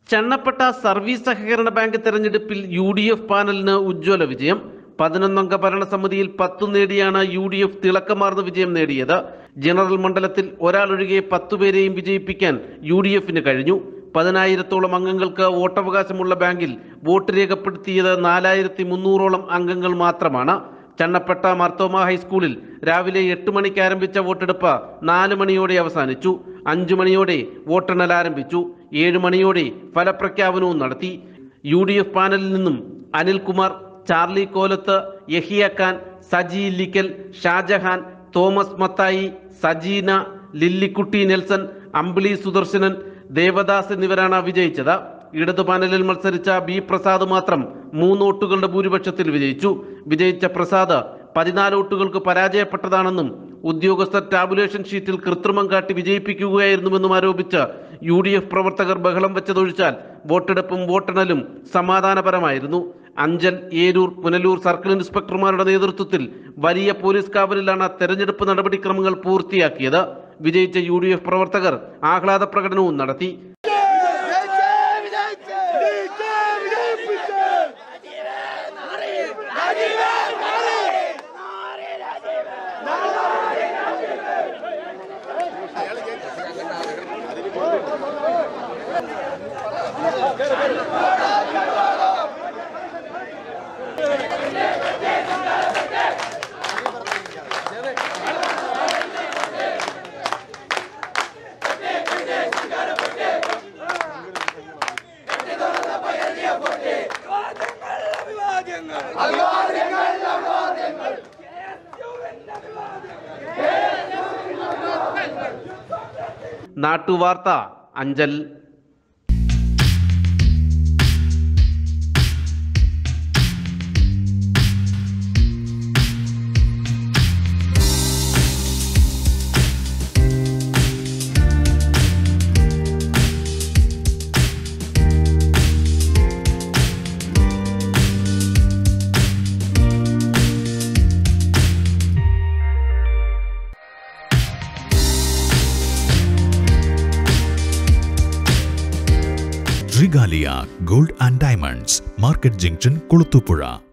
ചണ്ണപ്പെട്ട service സഹകരണ bank തെരഞ്ഞെടുപ്പിൽ U D F പാനലിന് ഉജ്ജ്വല വിജയം പതിനൊന്നംഗ ഭരണസമിതിയിൽ പത്തു നേടിയാണ് യു ഡി എഫ് തിളക്കമാർന്ന വിജയം നേടിയത് ജനറൽ മണ്ഡലത്തിൽ ഒരാളൊഴികെ പത്തുപേരെയും വിജയിപ്പിക്കാൻ യു ഡി എഫിന് കഴിഞ്ഞു പതിനായിരത്തോളം അംഗങ്ങൾക്ക് വോട്ടവകാശമുള്ള ബാങ്കിൽ വോട്ട് രേഖപ്പെടുത്തിയത് നാലായിരത്തി മുന്നൂറോളം അംഗങ്ങൾ മാത്രമാണ് ചണ്ണപ്പെട്ട മർത്തോമ ഹൈസ്കൂളിൽ രാവിലെ എട്ട് മണിക്ക് ആരംഭിച്ച വോട്ടെടുപ്പ് നാല് മണിയോടെ അവസാനിച്ചു അഞ്ചു മണിയോടെ വോട്ടെണ്ണൽ ആരംഭിച്ചു ഏഴ് മണിയോടെ ഫലപ്രഖ്യാപനവും നടത്തി യു ഡി എഫ് പാനലിൽ നിന്നും Anilkumar Charlie Kolath Yahiya Khan Saji Illikkal Shajahan Thomas Mathai Sajeena Lillikutty Nelson Ambili Sudarsanan Devadas എന്നിവരാണ് വിജയിച്ചത് ഇടതു പാനലിൽ മത്സരിച്ച ബി പ്രസാദ് മാത്രം മൂന്ന് വോട്ടുകളുടെ ഭൂരിപക്ഷത്തിൽ വിജയിച്ചു വിജയിച്ച പ്രസാദ് പതിനാല് വോട്ടുകൾക്ക് പരാജയപ്പെട്ടതാണെന്നും ഉദ്യോഗസ്ഥർ ടാബുലേഷൻ ഷീറ്റിൽ കൃത്രിമം കാട്ടി വിജയിപ്പിക്കുകയായിരുന്നുവെന്നും ആരോപിച്ച് യു ഡി എഫ് പ്രവർത്തകർ ബഹളം വെച്ചതൊഴിച്ചാൽ വോട്ടെടുപ്പും വോട്ടെണ്ണലും സമാധാനപരമായിരുന്നു അഞ്ചൽ ഏരൂർ പുനലൂർ സർക്കിൾ ഇൻസ്പെക്ടർമാരുടെ നേതൃത്വത്തിൽ വലിയ പോലീസ് കാവലിലാണ് തെരഞ്ഞെടുപ്പ് നടപടിക്രമങ്ങൾ പൂർത്തിയാക്കിയത് വിജയിച്ച യു ഡി എഫ് പ്രവർത്തകർ ആഹ്ലാദ പ്രകടനവും നടത്തി നാട്ടുവാർത്ത Anchal Regalia gold and diamonds market junction Kulathupuzha